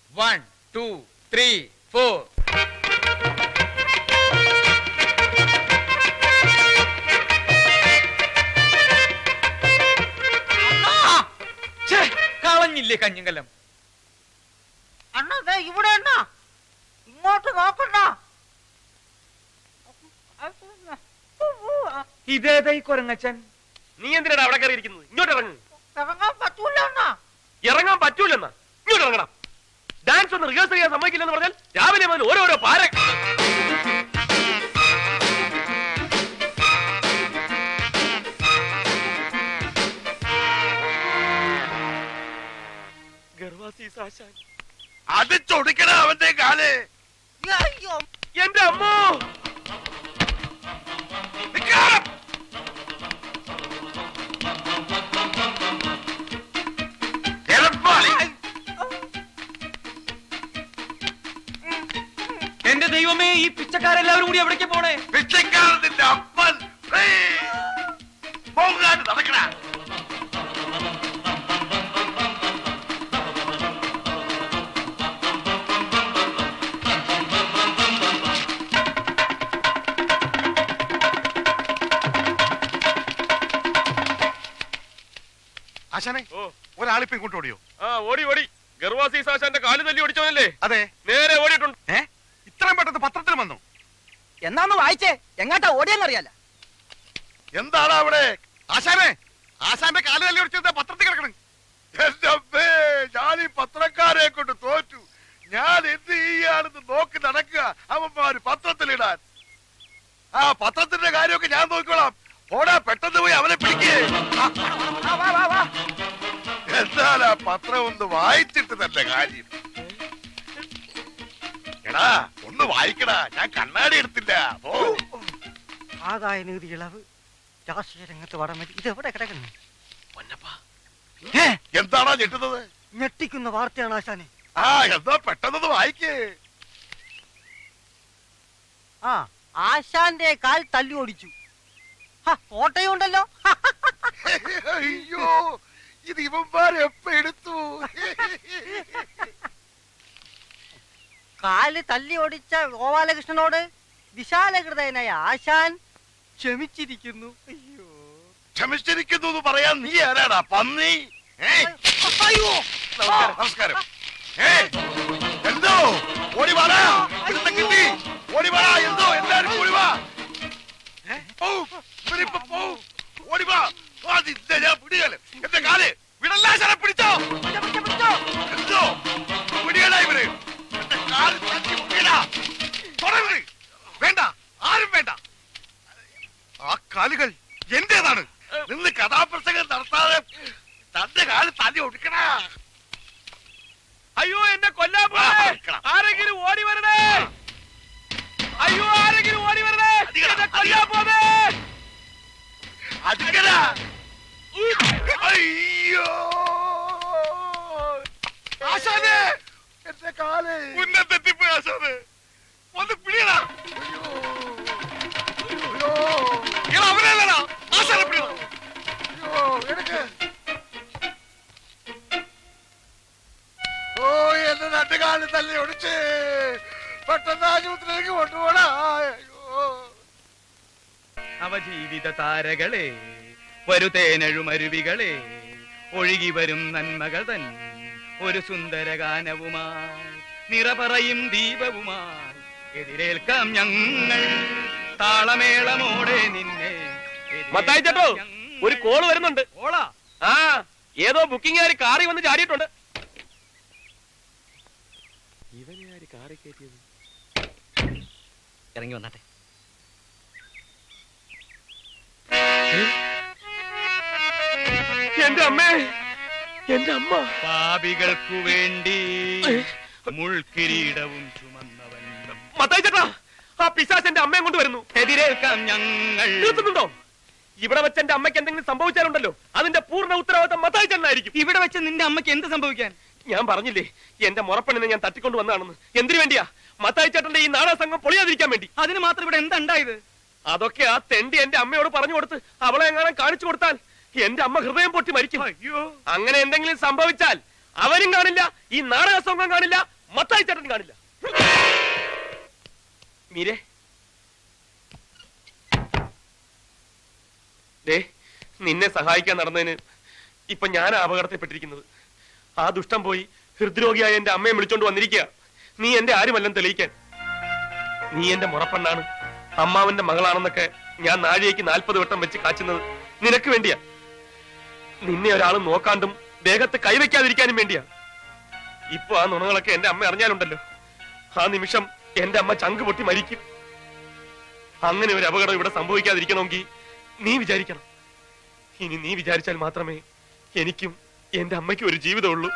One two three four കളഞ്ഞില്ലേ കഞ്ഞിങ്കലം അണ്ണ ദേ ഇവിടെ അണ്ണ ഇങ്ങോട്ട് നോക്കണ്ട ഇതേതാ ഈ കൊരങ്ങച്ചൻ നീ എന്തിനാണ് അവിടെ കയറി ഇരിക്കുന്നത് ഇങ്ങോട്ട് ഇറങ്ങ് ഇറങ്ങാൻ പറ്റൂല അണ്ണ ഇറങ്ങാൻ പറ്റൂലെന്നാ ഇങ്ങോട്ട് ഇറങ്ങണം ഡാൻസ് ഒന്ന് റിഹേഴ്സൽ ചെയ്യാൻ സമ്മതിക്കില്ലെന്ന് പറഞ്ഞാൽ രാവിലെ മുതൽ ഓരോരോ പാര ഗർവാസീസ് ആശാൻ അടിച്ചൊടിക്കണ അവന്റെ കാല് അയ്യോ എന്റെ അമ്മോ നിക്കാം. എളുപ്പമാണ്. എന്റെ ദൈവമേ ഈ പിച്ചക്കാരെല്ലാവരും കൂടി എവിടേക്ക് പോണേ പിച്ചക്കാരൻ നിന്റെ അപ്പൻ പോകാൻ നടക്കണ ആശാനെ ഓ ഒരാളിപ്പോ ഇങ്ങോട്ട് ഓടിയോ ആ ഓടി ഓടി ഗർവാസീസ് ആശാന്റെ കാല് തല്ലി ഓടിച്ചവനല്ലേ അതെ നേരെ ഓടിയിട്ടുണ്ട് ഏ ഇത്രയും പെട്ടെന്ന് പത്രത്തിൽ വന്നു എന്നാന്ന് വായിച്ചേ എങ്ങാട്ടാ ഓടിയെന്നറിയാല എന്താണ് അവിടെ ആശാനെ ആശാന്റെ കാല് തല്ലി ഒടിച്ചത് പത്രത്തിൽ കിടക്കണം എന്റെ അമ്മേ ഞാൻ ഈ പത്രക്കാരെ കൊണ്ട് തോറ്റു ഞാൻ എന്ത് ചെയ്യാണെന്ന് നോക്കി നടക്കുക അവന്മാര് പത്രത്തിലിടാൻ ആ പത്രത്തിന്റെ കാര്യമൊക്കെ ഞാൻ നോക്കിക്കോളാം ഓടാ പെട്ടെന്ന് പോയി അവനെ പിടിക്കേ എന്നാൽ ആ പത്രം ഒന്ന് വായിച്ചിട്ട് തന്നെ കാര്യം എടാ ഒന്ന് വായിക്കടാ ഞാൻ കണ്ണാടി എടുത്തില്ല ഓ ആദായ നികുതി ഇളവ് രാഷ്ട്രീയ രംഗത്ത് വടമതി ഇത് എവിടെ കിടക്കുന്നു എന്താണോ ഞെട്ടുന്നത് ഞെട്ടിക്കുന്ന വാർത്തയാണ് ആശാനെ ആ എന്താ പെട്ടെന്ന് വായിക്കേ ആ ആശാന്റെ കാൽ തല്ലി ഓടിച്ചു ഹ, ഫോട്ടോയും ഉണ്ടല്ലോ അയ്യോ ഇത് ഇവന്മാർ എപ്പ എടുത്തു കാല് തല്ലി ഓടിച്ച ഗോപാലകൃഷ്ണനോട് വിശാലഹൃദയനായ ആശാൻ ക്ഷമിച്ചിരിക്കുന്നു അയ്യോ ക്ഷമിച്ചിരിക്കുന്നു എന്ന് പറയാൻ നീ ആരാടാ പന്നി ഏയ്, അയ്യോ നമസ്കാരം നമസ്കാരം ഏയ്, എന്തോ ഓടി വാടാ ഇവിടുത്തെ കിട്ടി ഓടി വാടാ എന്തോ എല്ലാരും ഓടി വാ ഏ, പോവും, ഇവരിപ്പോ പോവും. ഓടി വാ ആ, നിന്നെ ഞാൻ പിടികല് എന്റെ കാല് വിടല്ലാശനെ പിടിച്ചോ എന്തോ പിടിയടാ ഇവര് എന്റെ കാല് തട്ടി മുട്ടിയടാ തുടരുത് വേണ്ട ആരും വേണ്ട ആ കാലുകൾ എന്റേതാണ് നിന്ന് കഥാപ്രസംഗം നടത്താതെ തന്റെ കാല് തല്ലി ഒടുക്കണ അയ്യോ എന്നെ കൊല്ലാൻ പോണേ ആരെങ്കിലും ഓടി വരണേ അയ്യോ ആരെങ്കിലും ഓടി വരണേ എന്നെ കൊല്ലാൻ പോണേ അടിക്കണ അയ്യോ ആശാനെ എന്റെ കാല് ഉന്നത്തെത്തിപ്പോയി ആശാനെ ഒന്ന് പിടിയടാ അയ്യോ അയ്യോ അവനല്ലടാ ആശാനെ പിടിയടാ അയ്യോ എടുക്ക് ഓ എന്റെ രണ്ട് കാല് തല്ലി ഒടിച്ച് പെട്ടെന്ന് ആശുപത്രിയിലേക്ക് കൊണ്ടുപോടാ അയ്യോ അവജീവിത താരകളെ വരുതേനഴുമരുവികളെ ഒഴുകി വരും നന്മകൾ തൻ ഒരു സുന്ദര ഗാനവുമായി നിറപറയും ദീപവുമായി എതിരേൽക്കാം ഞങ്ങൾ താളമേളമോടെ നിന്നെ എതിരേൽക്കാം മത്തായി ചേട്ടോ ഞങ്ങൾ. ഒരു കോള് വരുന്നുണ്ട് ഓളാ ആ ഏതോ ബുക്കിംഗുകാർ കാറി വന്ന് ചാടിയിട്ടുണ്ട് ഇവനെ ആര് കാറി കയറ്റിയത് ഇറങ്ങി വന്നാട്ടെ എന്റെ അമ്മേ എന്റെ അമ്മ പാപികൾക്കു വേണ്ടി മുൾക്കിരീടവും ചുമന്നവൻ മത്തായി ചേട്ടാ ആ പിശാസ് എന്റെ അമ്മയും കൊണ്ട് വരുന്നു എതിരേൽക്കാം ഞങ്ങൾ നിർത്തുന്നുണ്ടോ ഇവിടെ വെച്ച് എന്റെ അമ്മയ്ക്ക് എന്തെങ്കിലും സംഭവിച്ചാലുണ്ടല്ലോ അതിന്റെ പൂർണ്ണ ഉത്തരവാദിത്തം മത്തായി ചേട്ടനായിരിക്കും ഇവിടെ വെച്ച് നിന്റെ അമ്മയ്ക്ക് എന്ത് സംഭവിക്കാൻ ഞാൻ പറഞ്ഞില്ലേ എന്റെ മുറപ്പെണ്ണിനെ ഞാൻ തട്ടിക്കൊണ്ട് വന്നതാണെന്ന് എന്തിനു വേണ്ടിയാ മത്തായി ചേട്ടന്റെ ഈ നാടക സംഘം പൊളിയാതിരിക്കാൻ വേണ്ടി അതിന് മാത്രം ഇവിടെ എന്താ ഉണ്ടായത് അതൊക്കെ ആ തെണ്ടി എന്റെ അമ്മയോട് പറഞ്ഞു കൊടുത്ത് അവളെ എങ്ങാനും കാണിച്ചു കൊടുത്താൽ എന്റെ അമ്മ ഹൃദയം പൊട്ടി മരിക്കും അയ്യോ അങ്ങനെ എന്തെങ്കിലും സംഭവിച്ചാൽ അവരും കാണില്ല ഈ നാടക സംഘം കാണില്ല മത്തായി ചേട്ടൻ കാണില്ല മീരെ ദേ നിന്നെ സഹായിക്കാൻ നടന്നതിന് ഇപ്പൊ ഞാൻ അപകടത്തിൽപ്പെട്ടിരിക്കുന്നത് ആ ദുഷ്ടം പോയി ഹൃദ്രോഗിയായ എന്റെ അമ്മയെ വിളിച്ചോണ്ട് വന്നിരിക്കുക നീ എന്റെ ആരുമല്ലെന്ന് തെളിയിക്കാൻ നീ എന്റെ മുറപ്പെണ്ണാണ് അമ്മാവന്റെ മകളാണെന്നൊക്കെ ഞാൻ നാഴികയ്ക്ക് നാൽപ്പത് വട്ടം വെച്ച് കാച്ചുന്നത് നിനക്ക് വേണ്ടിയാ നിന്നെ ഒരാളും നോക്കാണ്ടും ദേഹത്ത് കൈവയ്ക്കാതിരിക്കാനും വേണ്ടിയാ ഇപ്പൊ ആ നുണകളൊക്കെ എന്റെ അമ്മ അറിഞ്ഞാലുണ്ടല്ലോ ആ നിമിഷം എന്റെ അമ്മ ചങ്ക് പൊട്ടി മരിക്കും അങ്ങനെ ഒരു അപകടം ഇവിടെ സംഭവിക്കാതിരിക്കണമെങ്കിൽ നീ വിചാരിക്കണം ഇനി നീ വിചാരിച്ചാൽ മാത്രമേ എനിക്കും എന്റെ അമ്മയ്ക്കും ഒരു ജീവിതമുള്ളൂ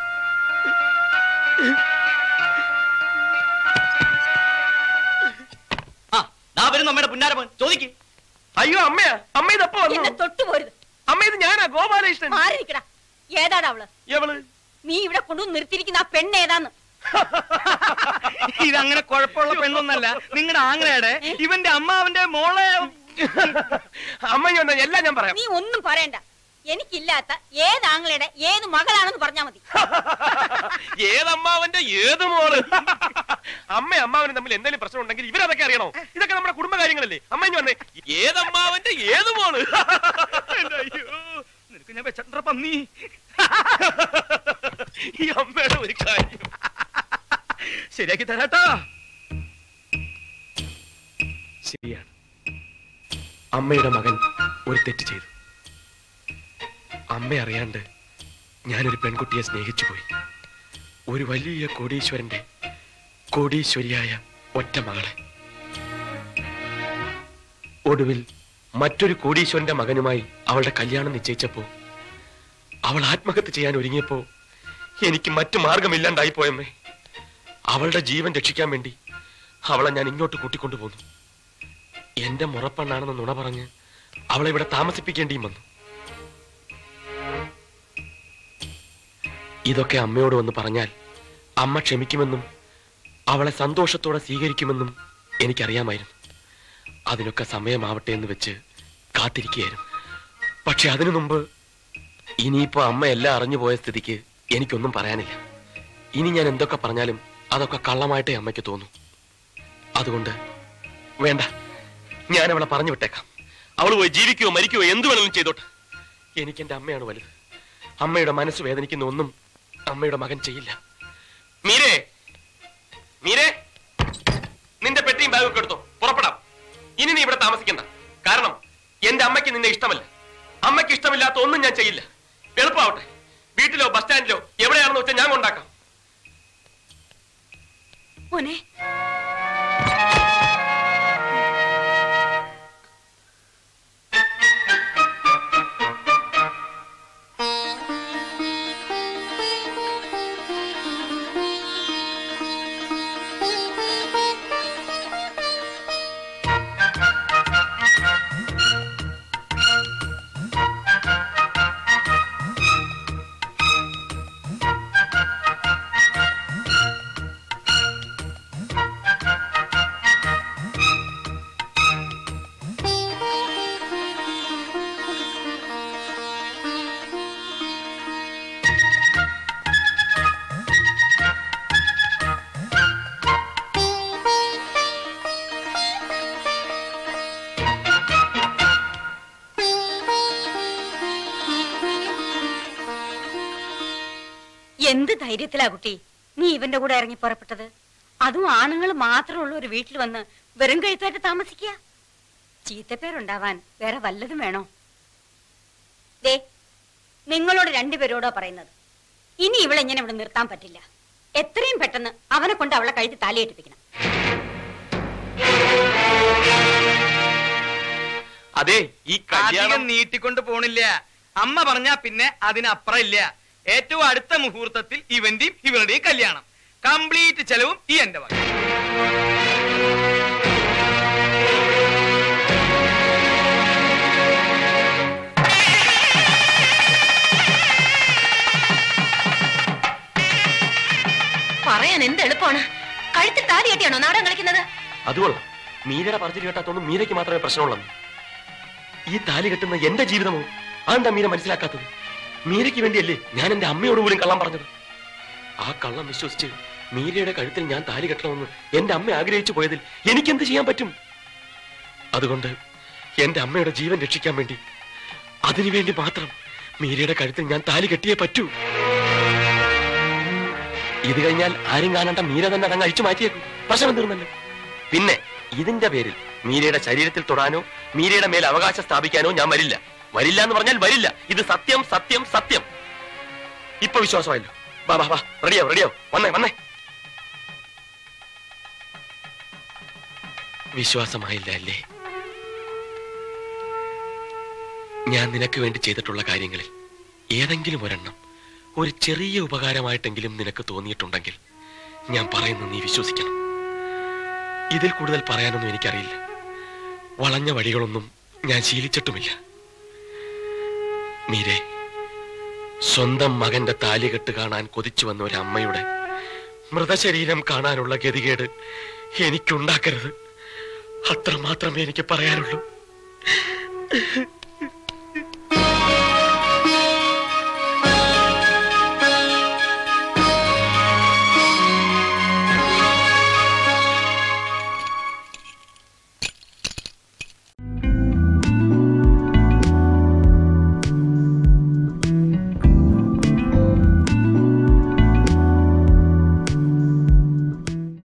ആ ദാ വരുന്നു അമ്മയുടെ പുന്നാരപ്പൻ ചോദിക്ക് അയ്യോ അമ്മയാ അമ്മ ഇതപ്പോ എന്നെ വന്നു തൊട്ടു പോരുത് അമ്മ ഇത് ഞാനാ ഗോപാലകൃഷ്ണൻ മാറി നിൽക്കടാ ഏതാടാ അവള് എവള് നീ ഇവിടെ കൊണ്ടുവന്ന് നിർത്തിയിരിക്കുന്ന ആ പെണ്ണ് ഏതാന്ന് ഇതങ്ങനെ കുഴപ്പമുള്ള പെണ്ണൊന്നല്ല നിങ്ങളുടെ ആങ്ങളയുടെ ഇവന്റെ അമ്മാവന്റെ മോളെ അമ്മ ഇങ്ങ് വന്നോ, എല്ലാം ഞാൻ പറയാം നീ ഒന്നും പറയണ്ട എനിക്കില്ലാത്ത ഏത് ആങ്ങളയുടെ ഏത് മകളാണെന്ന് പറഞ്ഞാ മതി ഏതമ്മാവന്റെ ഏത് മോള് അമ്മ അമ്മാവനും തമ്മിൽ എന്തെങ്കിലും പ്രശ്നം ഉണ്ടെങ്കിൽ ഇവരതൊക്കെ അറിയണോ ഇതൊക്കെ നമ്മുടെ കുടുംബ കാര്യങ്ങളല്ലേ അമ്മ ഇഞ്ഞ് വന്നേ ഏതമ്മാവന്റെ ഏത് മോള് എന്റെ അയ്യോ നിനക്ക് ഞാൻ വെച്ചിട്ടുണ്ട പന്നി ഈ അമ്മയുടെ ഒരു കാര്യം ശരിയാക്കി തരാട്ടോ ശരിയാണ് അമ്മയുടെ മകൻ ഒരു തെറ്റ് ചെയ്തു അമ്മ അറിയാണ്ട് ഞാനൊരു പെൺകുട്ടിയെ സ്നേഹിച്ചു പോയി ഒരു വലിയ കോടീശ്വരന്റെ കോടീശ്വരിയായ ഒറ്റ മകളെ ഒടുവിൽ മറ്റൊരു കോടീശ്വരന്റെ മകനുമായി അവളുടെ കല്യാണം നിശ്ചയിച്ചപ്പോ അവൾ ആത്മഹത്യ ചെയ്യാൻ ഒരുങ്ങിയപ്പോ എനിക്ക് മറ്റു മാർഗമില്ലാണ്ടായി പോയമ്മേ അവളുടെ ജീവൻ രക്ഷിക്കാൻ വേണ്ടി അവളെ ഞാൻ ഇങ്ങോട്ട് കൂട്ടിക്കൊണ്ടു പോന്നു എന്റെ മുറപ്പെണ്ണാണെന്ന് നുണ പറഞ്ഞ് അവളെ ഇവിടെ താമസിപ്പിക്കേണ്ടിയും വന്നു ഇതൊക്കെ അമ്മയോട് വന്ന് പറഞ്ഞാൽ അമ്മ ക്ഷമിക്കുമെന്നും അവളെ സന്തോഷത്തോടെ സ്വീകരിക്കുമെന്നും എനിക്കറിയാമായിരുന്നു അതിനൊക്കെ സമയമാവട്ടെ എന്ന് വെച്ച് കാത്തിരിക്കുകയായിരുന്നു പക്ഷെ അതിനു മുമ്പ് ഇനിയിപ്പോ അമ്മ എല്ലാം അറിഞ്ഞു പോയ സ്ഥിതിക്ക് എനിക്കൊന്നും പറയാനില്ല ഇനി ഞാൻ എന്തൊക്കെ പറഞ്ഞാലും അതൊക്കെ കള്ളമായിട്ടേ അമ്മയ്ക്ക് തോന്നൂ അതുകൊണ്ട് വേണ്ട ഞാൻ അവളെ പറഞ്ഞു വിട്ടേക്കാം അവൾ പോയി ജീവിക്കുകയോ മരിക്കുകയോ എന്ത് വേണമെങ്കിലും ചെയ്തോട്ടെ എനിക്ക് എന്റെ അമ്മയാണ് വലുത് അമ്മയുടെ മനസ്സ് വേദനിക്കുന്ന ഒന്നും അമ്മയുടെ മകൻ ചെയ്യില്ല മീരേ മീരേ നിന്റെ പെട്ടിയും ബാഗും ഒക്കെ എടുത്തോ പുറപ്പെടാം ഇനി നീ ഇവിടെ താമസിക്കണ്ട കാരണം എന്റെ അമ്മയ്ക്ക് നിന്നെ ഇഷ്ടമല്ല അമ്മയ്ക്ക് ഇഷ്ടമില്ലാത്ത ഒന്നും ഞാൻ ചെയ്യില്ല എളുപ്പമാവട്ടെ വീട്ടിലോ ബസ് സ്റ്റാൻഡിലോ എവിടെയാണെന്ന് വെച്ചാൽ ഞാൻ കൊണ്ടാക്കാം മോനെ എന്ത് ധൈര്യത്തിലാ കുട്ടി നീ ഇവന്റെ കൂടെ ഇറങ്ങി പുറപ്പെട്ടത് അതും ആണുങ്ങൾ മാത്രമുള്ള ഒരു വീട്ടിൽ വന്ന് വെറും കഴുത്തായിട്ട് താമസിക്കുക ചീത്തപ്പേരുണ്ടാവാൻ വേറെ വല്ലതും വേണോ ദേ നിങ്ങളോട് രണ്ടുപേരോടാ പറയുന്നത് ഇനി ഇവളെ ഇങ്ങനെ ഇവിടെ നിർത്താൻ പറ്റില്ല എത്രയും പെട്ടെന്ന് അവനെ കൊണ്ട് അവളെ കഴുത്തി താലിയേറ്റിപ്പിക്കണം അതെ ഈ അധികം കല്യാണം നീട്ടിക്കൊണ്ട് പോണില്ല അമ്മ പറഞ്ഞാ പിന്നെ അതിനപ്പുറം ഇല്ല ഏറ്റവും അടുത്ത മുഹൂർത്തത്തിൽ ഇവന്റെയും ഇവരുടെയും കല്യാണം കംപ്ലീറ്റ് ചെലവും ഈ എന്റെ വക പറയാൻ എന്ത് എളുപ്പമാണ് കഴുത്തിൽ താലി കെട്ടിയാണോ നാടകം കളിക്കുന്നത് അതുകൊള്ളാം മീരയുടെ പറച്ചിൽ കേട്ടാത്തൊന്നും മീരയ്ക്ക് മാത്രമേ പ്രശ്നമുള്ളൂ ഈ താലി കെട്ടുന്ന എന്റെ ജീവിതമോ അതെന്താ മീര മനസ്സിലാക്കാത്തത് മീരയ്ക്ക് വേണ്ടിയല്ലേ ഞാൻ എന്റെ അമ്മയോട് പോലും കള്ളം പറഞ്ഞത് ആ കള്ളം വിശ്വസിച്ച് മീരയുടെ കഴുത്തിൽ ഞാൻ താലി കെട്ടണമെന്ന് എന്റെ അമ്മ ആഗ്രഹിച്ചു പോയതിൽ എനിക്കെന്ത് ചെയ്യാൻ പറ്റും അതുകൊണ്ട് എന്റെ അമ്മയുടെ ജീവൻ രക്ഷിക്കാൻ വേണ്ടി അതിനുവേണ്ടി മാത്രം മീരയുടെ കഴുത്തിൽ ഞാൻ താലി കെട്ടിയേ പറ്റൂ ഇത് കഴിഞ്ഞാൽ ആരും കാണണ്ട മീര തന്നെ അതങ്ങ് അഴിച്ചു മാറ്റിയേക്കും പ്രശ്നം തീർന്നല്ലോ പിന്നെ ഇതിന്റെ പേരിൽ മീരയുടെ ശരീരത്തിൽ തൊടാനോ മീരയുടെ മേൽ അവകാശം സ്ഥാപിക്കാനോ ഞാൻ വരില്ല വരില്ല എന്ന് പറഞ്ഞാൽ വരില്ല ഇത് സത്യം സത്യം സത്യം ഇപ്പൊ വിശ്വാസമായല്ലോ വാ വാ വാ റെഡിയാവും റെഡിയാവും വന്നേ വന്നേ വിശ്വാസമായില്ല അല്ലേ ഞാൻ നിനക്ക് വേണ്ടി ചെയ്തിട്ടുള്ള കാര്യങ്ങളിൽ ഏതെങ്കിലും ഒരെണ്ണം ഒരു ചെറിയ ഉപകാരമായിട്ടെങ്കിലും നിനക്ക് തോന്നിയിട്ടുണ്ടെങ്കിൽ ഞാൻ പറയുന്നു നീ വിശ്വസിക്കണം ഇതിൽ കൂടുതൽ പറയാനൊന്നും എനിക്കറിയില്ല വളഞ്ഞ വഴികളൊന്നും ഞാൻ ശീലിച്ചിട്ടുമില്ല മീരെ സ്വന്തം മകന്റെ താലികെട്ട് കാണാൻ കൊതിച്ചു വന്ന ഒരു അമ്മയുടെ മൃതശരീരം കാണാനുള്ള ഗതികേട് എനിക്കുണ്ടാക്കരുത് അത്ര മാത്രമേ എനിക്ക് പറയാനുള്ളൂ